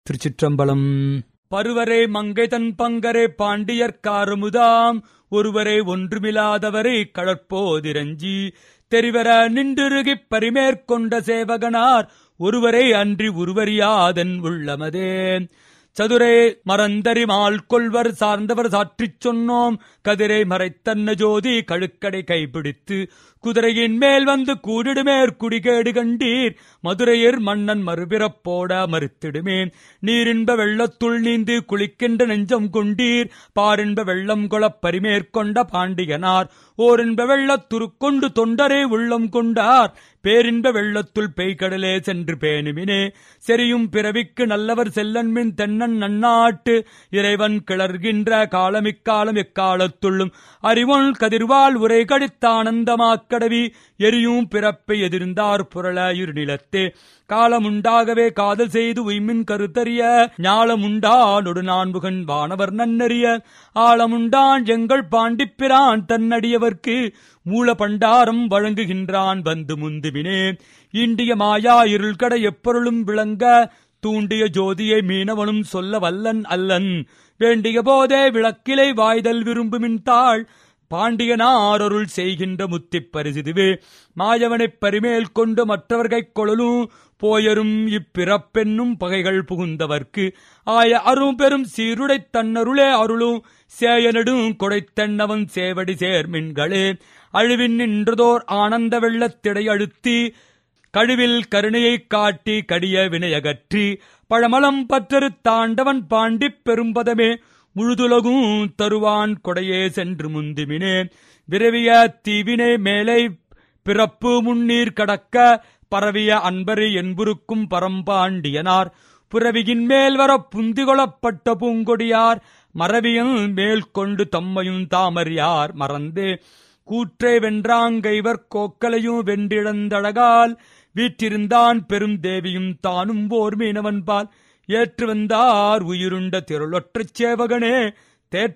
திருச்சிற்றம்பலம் பருவரே மங்கை தன் பங்கரே பாண்டியர்க்காரமுதாம் ஒருவரே ஒன்றுமில்லாதவரை கடற்போதிரஞ்சி தெரிவர நின்றிருகிப் பரிமேற்கொண்ட சேவகனார் ஒருவரை அன்றி உருவறியாதன் உள்ளமதே சதுரே மறந்தறிமால் கொள்வர் சார்ந்தவர் சாற்றிச் சொன்னோம் கதிரை மறைத்தன்ன ஜோதி கழுக்கடை கைப்பிடித்து குதிரையின் மேல் வந்து கூடிடுமேற் குடிகேடு கண்டீர் மதுரையர் மன்னன் மறுபிறப்போட மறுத்திடுமே நீரின்ப வெள்ளத்துள் நீந்து குளிக்கின்ற நெஞ்சம் கொண்டீர் பாரின்ப வெள்ளம் கொளப் பரிமேற்கொண்ட பாண்டியனார் ஓரின்ப வெள்ளத்துருக்கொண்டு தொண்டரே உள்ளம் கொண்டார் பேரின்ப வெள்ளத்துள் பெய்கடலே சென்று பேணுமினே செரியும் பிறவிக்கு நல்லவர் செல்லன்மின் தென்னன் நன்னாட்டு இறைவன் கிளர்கின்ற காலமிக்காலம் எக்காலத்துள்ளும் அறிவொன் கதிர்வாள் உரை கடித்தானந்தமாக்கடவி எரியும் பிறப்பை எதிர்ந்தார் புரள இருநிலத்தே காலமுண்டாகவே காதல் செய்து உய்மின் கருத்தறிய ஞாலமுண்டானொடு நான்முகன் வானவர் நன்னறிய ஆழமுண்டான் எங்கள் பாண்டிப்பிரான் தன்னடியவர்க்கு மூல பண்டாரம் வழங்குகின்றான் வந்து முந்துவினே இண்டிய மாயா இருள்கட எப்பொருளும் விளங்க தூண்டிய ஜோதியை மீனவனும் சொல்ல வல்லன் அல்லன் வேண்டிய போதே விளக்கிலை வாய்தல் விரும்புமின் தாள் பாண்டியனாரொருள் செய்கின்ற முத்திப் பரிசிதுவே மாயவனைப் பரிமேல் கொண்டு மற்றவர்கைக் கொழலும் போயரும் இப்பிறப்பென்னும் பகைகள் புகுந்தவர்க்கு ஆய அரும் பெரும் சீருடைத் தன்னருளே அருளும் சேயனடும் கொடைத்தன்னவன் சேவடி சேர்மின்களே அழிவின் நின்றதோர் ஆனந்த வெள்ளத்திடை அழுத்தி கழுவில் கருணையைக் காட்டி கடிய வினையகற்றி பழமலம் பற்றறு தாண்டவன் பாண்டிப் பெரும்பதமே முழுதுலகும் தருவான் கொடையே சென்று முந்துமினே விரவிய தீவினை மேலை பிறப்பு முன்னீர் கடக்க பரவிய அன்பரு என்புருக்கும் பரம்பாண்டியனார் புறவியின் மேல் வர புந்திகொளப்பட்ட பூங்கொடியார் மரவியன் மேல் கொண்டு தம்மையும் தாமறியார் மறந்தே கூற்றை வென்றாங்கைவர் கோக்கலையும் வென்றிழந்தழகால் வீற்றிருந்தான் பெரும் தேவியும் தானும் ஓர் மீனவன்பால் ஏற்று வந்தார் உயிருண்ட திரளொற்றச் சேவகனே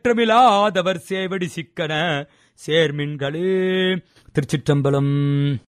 தேற்றமில்லாதவர் சேவடி சிக்கன சேர்மின்களே திருச்சிற்றம்பலம்